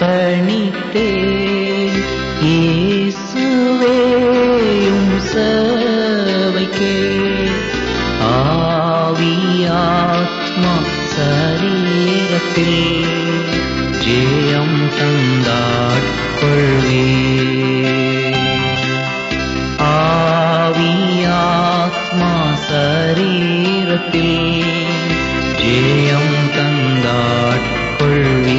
அர்ப்பணித்தேன் இயேசுவேயும் சேவைக்கே ஆவியாத்மா சரீரத்தில் ஜெயம் தந்தாட்கொள்வே ஆவியாத்மா சரீரத்தில் ஜெயம் தந்தாட்கொள்வே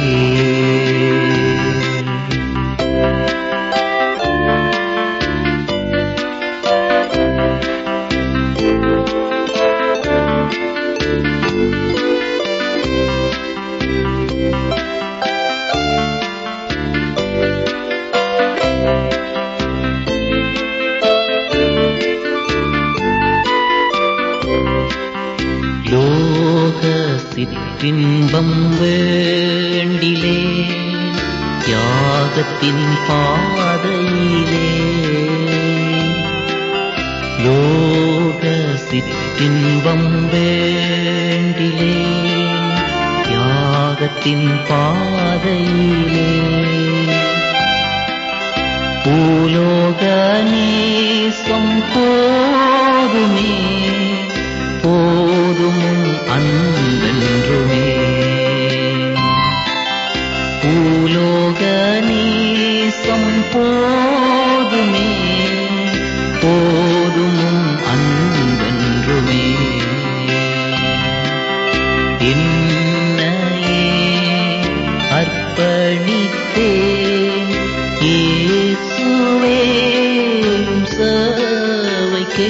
லோக சிற்றின்பம் வேண்டிலே தியாகத்தின் பாதையிலே லோக சிற்றின்பம் வேண்டிலே தியாகத்தின் பாதையிலே பூலோக நேசம் போதுமே போதும் அன்பென்றுமே பூலோக நேசம் போதுமே போதும் அன்பென்றுமே என்னையே அர்ப்பணித்தேன் இயேசுவே உம் சேவைக்கே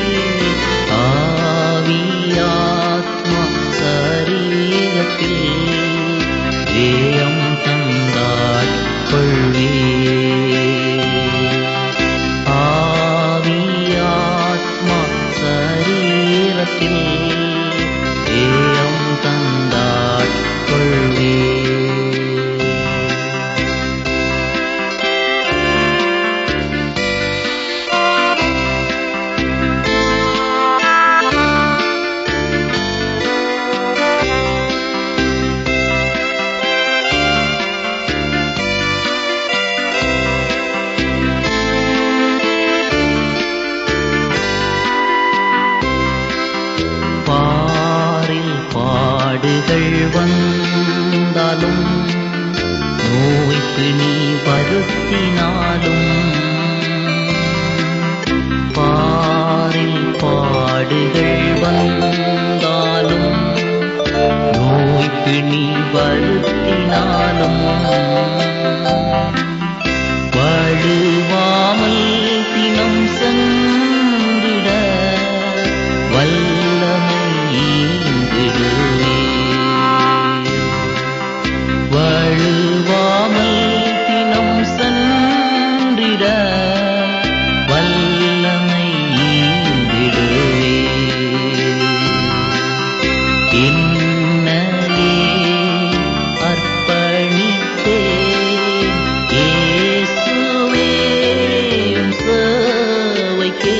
ஆவியாத்மா சரீரத்தில் ஜெயம் தந்தாள் கொள்வே ஆவியாத்மா சரீரத்தில் ஜெயம் தந்தாள் கொள்வே பாரில் பாடுகள் வந்தாலும் நோய்க்கு நீ வருத்தினாலும் பாரில் பாடுகள் வந்தாலும் நோய்க்கு நீ வருத்தினாலும் வழுவாமல் தினம் சென்றிட வல்லமை ஈந்திடுவே வழுவாமல் தினம் சென்றிட வல்லமை ஈந்திடுவே என்னையே அர்ப்பணித்தேன் இயேசுவே உம் சேவைக்கே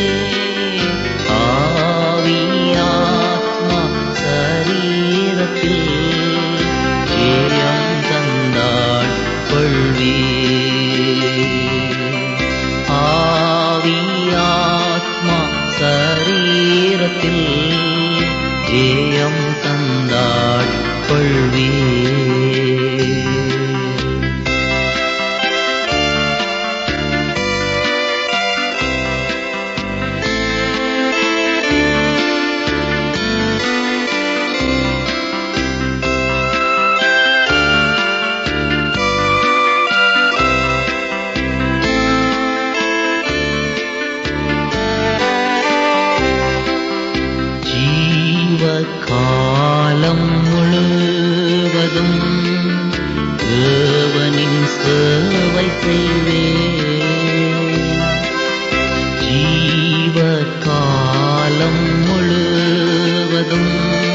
ஆவியாத்மா சரீரத்தில் ஜெயம் தந்தாள் கொள்வே ஆவியாத்மா சரீரத்தில் ஜெயம் தந்தாள் கொள்வே ஜீவகாலம் முழுவதும் தேவனின் சேவை செய்வே ஜீவகாலம் முழுவதும்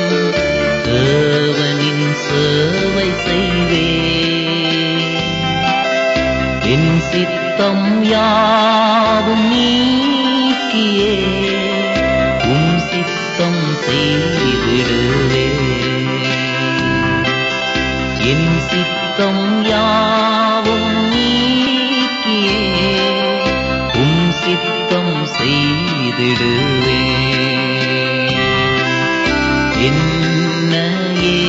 தேவனின் சேவை செய்வே என் சித்தம் யாவும் நீக்கியே உம் சித்தம் செய்திடுவே என் சித்தம் யாவும் என்னையே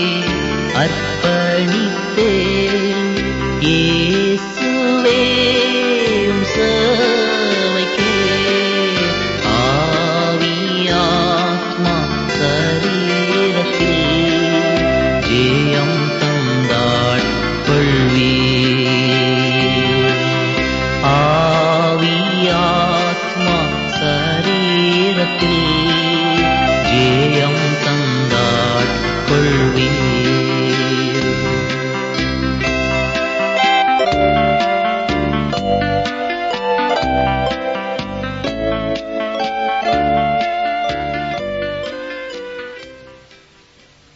அர்ப்பணித்தேன் இயேசுவே உம் சேவைக்கே ஆவியாத்மா சரீரத்தில் ஜெயம் தந்தாள் ஆவியாத்மா சரீரத்தில்